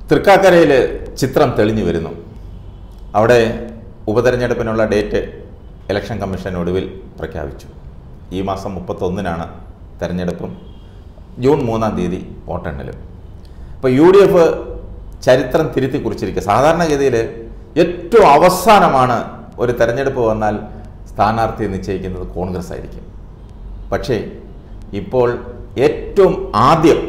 തൃക്കാക്കരയിൽ ചിത്രം തെളിഞ്ഞു വരുന്നു അവിടെ ഉപതെരഞ്ഞെടുപ്പിനുള്ള ഡേറ്റ് ഇലക്ഷൻ കമ്മീഷൻ ഒടുവിൽ പ്രഖ്യാപിച്ചു ഈ മാസം മുപ്പത്തൊന്നിനാണ് തെരഞ്ഞെടുപ്പും ജൂൺ മൂന്നാം തീയതി വോട്ടെണ്ണലും അപ്പോൾ യു ഡി എഫ് ചരിത്രം തിരുത്തി കുറിച്ചിരിക്കുക സാധാരണഗതിയിൽ ഏറ്റവും അവസാനമാണ് ഒരു തെരഞ്ഞെടുപ്പ് വന്നാൽ സ്ഥാനാർത്ഥിയെ നിശ്ചയിക്കുന്നത് കോൺഗ്രസ് ആയിരിക്കും പക്ഷേ ഇപ്പോൾ ഏറ്റവും ആദ്യം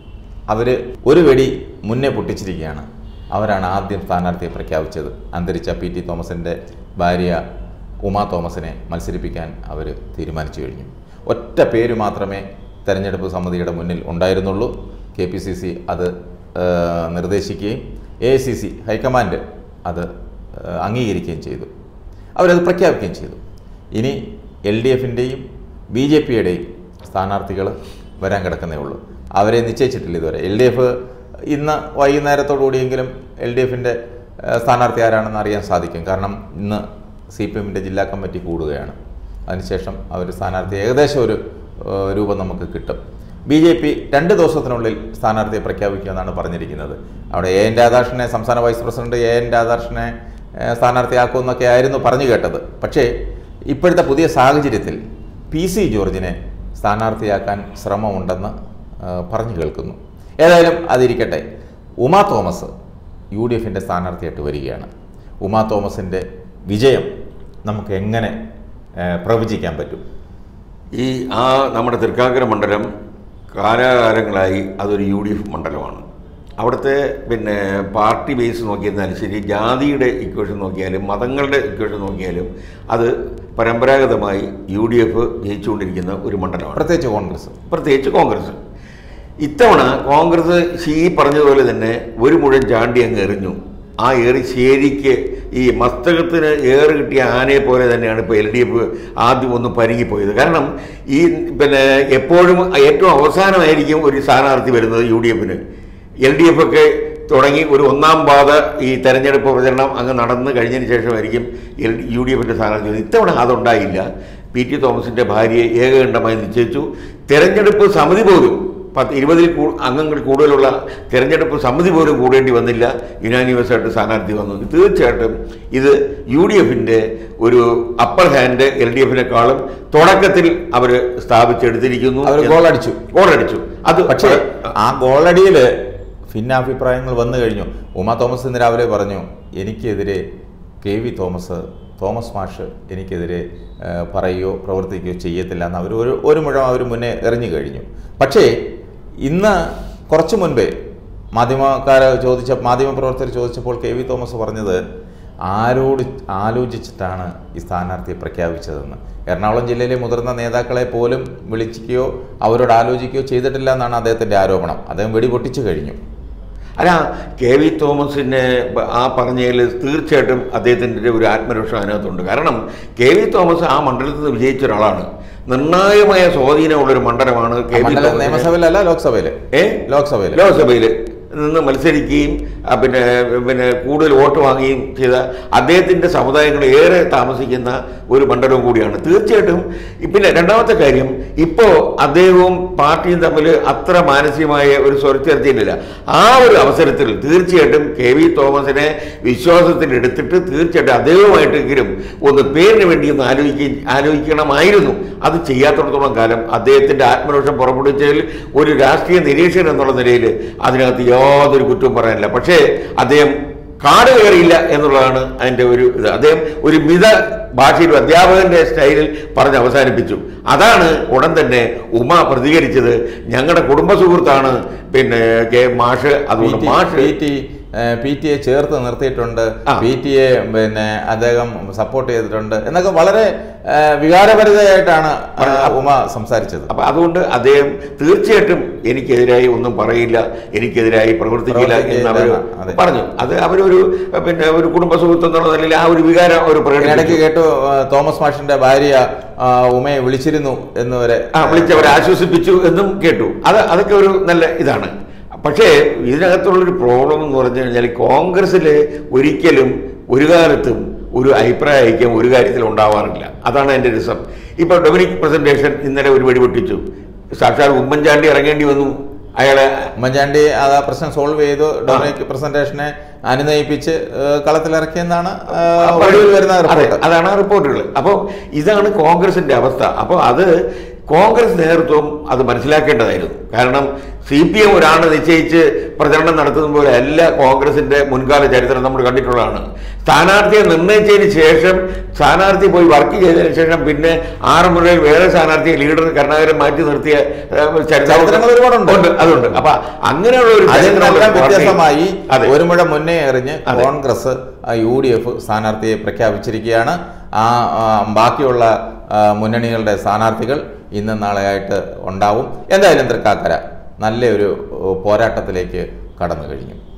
അവർ ഒരു വെടി മുന്നേ പൊട്ടിച്ചിരിക്കുകയാണ് അവരാണ് ആദ്യം സ്ഥാനാർത്ഥിയെ പ്രഖ്യാപിച്ചത് അന്തരിച്ച പി ടി തോമസിൻ്റെ ഭാര്യ ഉമാ തോമസിനെ മത്സരിപ്പിക്കാൻ അവർ തീരുമാനിച്ചു കഴിഞ്ഞു ഒറ്റ പേര് മാത്രമേ തെരഞ്ഞെടുപ്പ് സമിതിയുടെ മുന്നിൽ ഉണ്ടായിരുന്നുള്ളൂ കെ പി സി സി അത് ആ, നിർദ്ദേശിക്കുകയും A I C C high command അത് ആ, അംഗീകരിക്കുകയും ചെയ്തു അവരത് പ്രഖ്യാപിക്കുകയും ചെയ്തു ഇനി എൽ ഡി എഫിൻ്റെയും ബി ജെ പിയുടെയും സ്ഥാനാർത്ഥികൾ വരാൻ കിടക്കുന്നേ ഉള്ളൂ അവരെ നിശ്ചയിച്ചിട്ടില്ല ഇതുവരെ എൽ ഡി എഫ് ഇന്ന് വൈകുന്നേരത്തോടുകൂടിയെങ്കിലും എൽ ഡി എഫിൻ്റെ സ്ഥാനാർത്ഥി ആരാണെന്ന് അറിയാൻ സാധിക്കും കാരണം ഇന്ന് സി പി എമ്മിൻ്റെ ജില്ലാ കമ്മിറ്റി കൂടുകയാണ് അതിനുശേഷം അവർ സ്ഥാനാർത്ഥി ഏകദേശം ഒരു ഏഹ്, രൂപം നമുക്ക് കിട്ടും ബി ജെ പി രണ്ട് ദിവസത്തിനുള്ളിൽ സ്ഥാനാർത്ഥിയെ പ്രഖ്യാപിക്കുമെന്നാണ് പറഞ്ഞിരിക്കുന്നത് അവിടെ എ എൻ രാധാകൃഷ്ണനെ സംസ്ഥാന വൈസ് പ്രസിഡന്റ് എ എൻ രാധാകൃഷ്ണനെ ഏഹ്, സ്ഥാനാർത്ഥിയാക്കുമെന്നൊക്കെ ആയിരുന്നു പറഞ്ഞു കേട്ടത് പക്ഷേ ഇപ്പോഴത്തെ പുതിയ സാഹചര്യത്തിൽ പി സി ജോർജിനെ സ്ഥാനാർത്ഥിയാക്കാൻ ശ്രമമുണ്ടെന്ന് ഏഹ്, പറഞ്ഞു കേൾക്കുന്നു ഏതായാലും അതിരിക്കട്ടെ ഉമാ തോമസ് യു ഡി എഫിൻ്റെ സ്ഥാനാർത്ഥിയായിട്ട് വരികയാണ് ഉമാ തോമസിൻ്റെ വിജയം നമുക്ക് എങ്ങനെ ഏഹ്, പ്രവചിക്കാൻ പറ്റും ഈ ആ നമ്മുടെ തൃക്കാക്കര മണ്ഡലം കാലാകാലങ്ങളായി അതൊരു യു ഡി എഫ് മണ്ഡലമാണ് അവിടുത്തെ പിന്നെ പാർട്ടി ബേസ് നോക്കിയിരുന്നാലും ശരി ജാതിയുടെ ഇക്വേഷൻ നോക്കിയാലും മതങ്ങളുടെ ഇക്വേഷൻ നോക്കിയാലും അത് പരമ്പരാഗതമായി യു ഡി എഫ് ജയിച്ചുകൊണ്ടിരിക്കുന്ന ഒരു മണ്ഡലമാണ് പ്രത്യേകിച്ച് കോൺഗ്രസ് പ്രത്യേകിച്ച് കോൺഗ്രസ് ഇത്തവണ കോൺഗ്രസ് ഈ പറഞ്ഞതുപോലെ തന്നെ ഒരു മുഴം ചാണ്ടി അങ്ങ് എറിഞ്ഞു ആ ഏറി ശരിക്ക് ഈ മസ്തകത്തിന് ഏറ് കിട്ടിയ ആനയെ പോലെ തന്നെയാണ് ഇപ്പോൾ എൽ ഡി എഫ് ആദ്യം ഒന്ന് പരുങ്ങിപ്പോയത് കാരണം ഈ പിന്നെ എപ്പോഴും ഏറ്റവും അവസാനമായിരിക്കും ഒരു സ്ഥാനാർത്ഥി വരുന്നത് യു ഡി എഫിന് എൽ ഡി എഫ് ഒക്കെ തുടങ്ങി ഒരു ഒന്നാം പാത ഈ തെരഞ്ഞെടുപ്പ് പ്രചരണം അങ്ങ് നടന്നു കഴിഞ്ഞതിന് ശേഷമായിരിക്കും എൽ യു ഡി എഫിൻ്റെ സ്ഥാനാർത്ഥി വരുന്നത്. ഇത്തവണ അതുണ്ടായില്ല പി ടി തോമസിൻ്റെ ഭാര്യയെ ഏകകണ്ഠമായി നിശ്ചയിച്ചു തെരഞ്ഞെടുപ്പ് സമിതി പോലും പത്ത് ഇരുപതിൽ കൂ അംഗങ്ങൾ കൂടുതലുള്ള തെരഞ്ഞെടുപ്പ് സമിതി പോലും കൂടേണ്ടി വന്നില്ല യുനാനിമസ് ആയിട്ട് സ്ഥാനാർത്ഥി വന്നു തീർച്ചയായിട്ടും ഇത് യു ഡി എഫിൻ്റെ ഒരു അപ്പർ ഹാൻഡ് എൽ ഡി എഫിനെക്കാളും തുടക്കത്തിൽ അവർ സ്ഥാപിച്ചെടുത്തിരിക്കുന്നു അവർ എന്ന് ഗോളടിച്ചു. ഗോളടിച്ചു അത് പക്ഷേ ആ ഗോളടിയിൽ ഭിന്നാഭിപ്രായങ്ങൾ വന്നു കഴിഞ്ഞു ഉമാ തോമസ് ഇന്ന് രാവിലെ പറഞ്ഞു എനിക്കെതിരെ കെ വി തോമസ് തോമസ് മാഷ് എനിക്കെതിരെ ആ, പറയുകയോ പ്രവർത്തിക്കുകയോ ചെയ്യത്തില്ല എന്ന് അവർ ഒരു ഒരു മുഴം അവർ മുന്നേ എറിഞ്ഞു കഴിഞ്ഞു പക്ഷേ ഇന്ന് കുറച്ചു മുൻപേ മാധ്യമക്കാർ ചോദിച്ച മാധ്യമപ്രവർത്തകർ ചോദിച്ചപ്പോൾ കെ വി തോമസ് പറഞ്ഞത് ആരോട് ആലോചിച്ചിട്ടാണ് ഈ സ്ഥാനാർത്ഥിയെ പ്രഖ്യാപിച്ചതെന്ന് എറണാകുളം ജില്ലയിലെ മുതിർന്ന നേതാക്കളെ പോലും വിളിക്കുകയോ അവരോട് ആലോചിക്കുകയോ ചെയ്തിട്ടില്ല എന്നാണ് അദ്ദേഹത്തിൻ്റെ ആരോപണം അദ്ദേഹം വെടി പൊട്ടിച്ചു കഴിഞ്ഞു അല്ല കെ വി തോമസിനെ ബ- ആ പറഞ്ഞതിൽ തീർച്ചയായിട്ടും അദ്ദേഹത്തിൻ്റെ ഒരു ആത്മരക്ഷ അതിനകത്തുണ്ട് കാരണം കെ വി തോമസ് ആ മണ്ഡലത്തിൽ നിന്ന് വിജയിച്ച ഒരാളാണ് നിർണായകമായ സ്വാധീനമുള്ളൊരു മണ്ഡലമാണ് കെ വി മണ്ഡലം തോമസിനെ- നിയമസഭയിലല്ല ലോക്സഭയിൽ ഏ ലോക്സഭയിൽ ലോക്സഭയിൽ നിന്ന് മത്സരിക്കുകയും ആ, പിന്നെ പിന്നെ കൂടുതൽ വോട്ട് വാങ്ങുകയും ചെയ്ത അദ്ദേഹത്തിൻ്റെ സമുദായങ്ങൾ ഏറെ താമസിക്കുന്ന ഒരു മണ്ഡലവും കൂടിയാണ് തീർച്ചയായിട്ടും ഈ പിന്നെ രണ്ടാമത്തെ കാര്യം ഇപ്പോൾ അദ്ദേഹവും പാർട്ടിയും തമ്മിൽ അത്ര മാനസികമായ ഒരു സ്വരച്ചേർച്ചയിലില്ല ആ ഒരു അവസരത്തിൽ തീർച്ചയായിട്ടും കെ വി തോമസിനെ വിശ്വാസത്തിൽ എടുത്തിട്ട് തീർച്ചയായിട്ടും അദ്ദേഹവുമായിട്ടെങ്കിലും ഒന്ന് പേരിന് വേണ്ടി ഒന്ന് ആലോചിക്കുകയും ആലോചിക്കണമായിരുന്നു അത് ചെയ്യാത്തിടത്തോളം കാലം അദ്ദേഹത്തിൻ്റെ ആത്മരോഷം പുറപ്പെടുവിച്ചതിൽ ഒരു രാഷ്ട്രീയ നിരീക്ഷകൻ എന്നുള്ള നിലയിൽ അതിനകത്ത് യാതൊരു കുറ്റവും പറയാനില്ല പക്ഷേ അദ്ദേഹം കാട് കയറിയില്ല എന്നുള്ളതാണ് അതിൻ്റെ ഒരു ഇത് അദ്ദേഹം ഒരു മിത ഭാഷയിൽ അധ്യാപകന്റെ സ്റ്റൈലിൽ പറഞ്ഞ് അവസാനിപ്പിച്ചു അതാണ് ഉടൻ തന്നെ ഉമ പ്രതികരിച്ചത് ഞങ്ങളുടെ കുടുംബ സുഹൃത്താണ് പിന്നെ കെ മാഷ് അതുകൊണ്ട് മാഷ് P T P T A ചേർത്ത് നിർത്തിയിട്ടുണ്ട് ആ. പി ടി എ പിന്നെ അദ്ദേഹം സപ്പോർട്ട് ചെയ്തിട്ടുണ്ട് എന്നൊക്കെ വളരെ ആ, വികാരഭരിതയായിട്ടാണ് ആ, ഉമ സംസാരിച്ചത് അപ്പൊ അതുകൊണ്ട് അദ്ദേഹം തീർച്ചയായിട്ടും എനിക്കെതിരായി ഒന്നും പറയില്ല എനിക്കെതിരായി പ്രവർത്തിക്കില്ല എന്ന് അവർ പ്രവർത്തിക്കില്ല, അതെ. പറഞ്ഞു അത് അവരൊരു പിന്നെ ഒരു കുടുംബ സുഹൃത്ത് എന്നുള്ള നിലയിൽ ആ ഒരു വികാരം അവർ ഇടയ്ക്ക് പ്രകടിപ്പിച്ചു കേട്ടു ആ, തോമസ് മാഷിന്റെ ഭാര്യ ആ, ഉമയെ വിളിച്ചിരുന്നു എന്ന് വരെ ആ വിളിച്ചവരെ ആശ്വസിപ്പിച്ചു എന്നും കേട്ടു അത് അതൊക്കെ ഒരു നല്ല ഇതാണ് പക്ഷേ ഇതിനകത്തുള്ളൊരു പ്രോബ്ലം എന്ന് പറഞ്ഞു കഴിഞ്ഞാൽ കോൺഗ്രസ്സിൽ ഒരിക്കലും ഒരു കാലത്തും ഒരു അഭിപ്രായ ഐക്യം ഒരു കാര്യത്തിൽ ഉണ്ടാവാറില്ല അതാണ് എൻ്റെ രസം ഇപ്പോൾ ഡൊമിനിക് പ്രസന്റേഷൻ ഇന്നലെ ഒരു വെടി പൊട്ടിച്ചു സാക്ഷാൽ ഉമ്മൻചാണ്ടി ഇറങ്ങേണ്ടി വന്നു അയാളെ ഉമ്മൻചാണ്ടി അത് ആ പ്രശ്നം സോൾവ് ചെയ്തു ഡൊമിനിക് പ്രസന്റേഷനെ അനുനയിപ്പിച്ച് ഏഹ്, കളത്തിലിറക്കിയെന്നാണ് ഏഹ്, ഒടുവിൽ വരുന്ന അതെ, റിപ്പോർട്ട് അതാണ് ആ റിപ്പോർട്ടുകൾ അപ്പോൾ ഇതാണ് കോൺഗ്രസിന്റെ അവസ്ഥ അപ്പോൾ അത് കോൺഗ്രസ് നേതൃത്വം അത് മനസ്സിലാക്കേണ്ടതായിരുന്നു കാരണം സി പി എം ഒരാണ് നിശ്ചയിച്ച് പ്രചരണം നടത്തുന്ന പോലെ അല്ല കോൺഗ്രസിന്റെ മുൻകാല ചരിത്രം നമ്മൾ കണ്ടിട്ടുള്ളതാണ് സ്ഥാനാർത്ഥിയെ നിർണയിച്ചതിന് ശേഷം സ്ഥാനാർത്ഥി പോയി വർക്ക് ചെയ്തതിന് ശേഷം പിന്നെ ആറ് മുതൽ വേറെ സ്ഥാനാർത്ഥിയെ ലീഡർ കരുണാകരൻ മാറ്റി നിർത്തിയ ഏഹ്, ചരിത്രങ്ങൾ ഒരുപാടുണ്ട്. ഉണ്ട് അതുണ്ട് അപ്പൊ അങ്ങനെയുള്ള ഒരു അതിൽ ചരിത്രമുള്ള നിന്നെല്ലാം പാർട്ടി- വ്യത്യാസമായി അതെ ഒരു മുഴ മുന്നേ എറിഞ്ഞ് അതെ. കോൺഗ്രസ് യു ഡി എഫ് സ്ഥാനാർത്ഥിയെ പ്രഖ്യാപിച്ചിരിക്കുകയാണ് ആ ആ, ബാക്കിയുള്ള ആ, മുന്നണികളുടെ സ്ഥാനാർത്ഥികൾ ഇന്നും നാളെയായിട്ട് ഉണ്ടാവും എന്തായാലും തൃക്കാക്കര നല്ലൊരു ഓ, പോരാട്ടത്തിലേക്ക് കടന്നു കഴിഞ്ഞു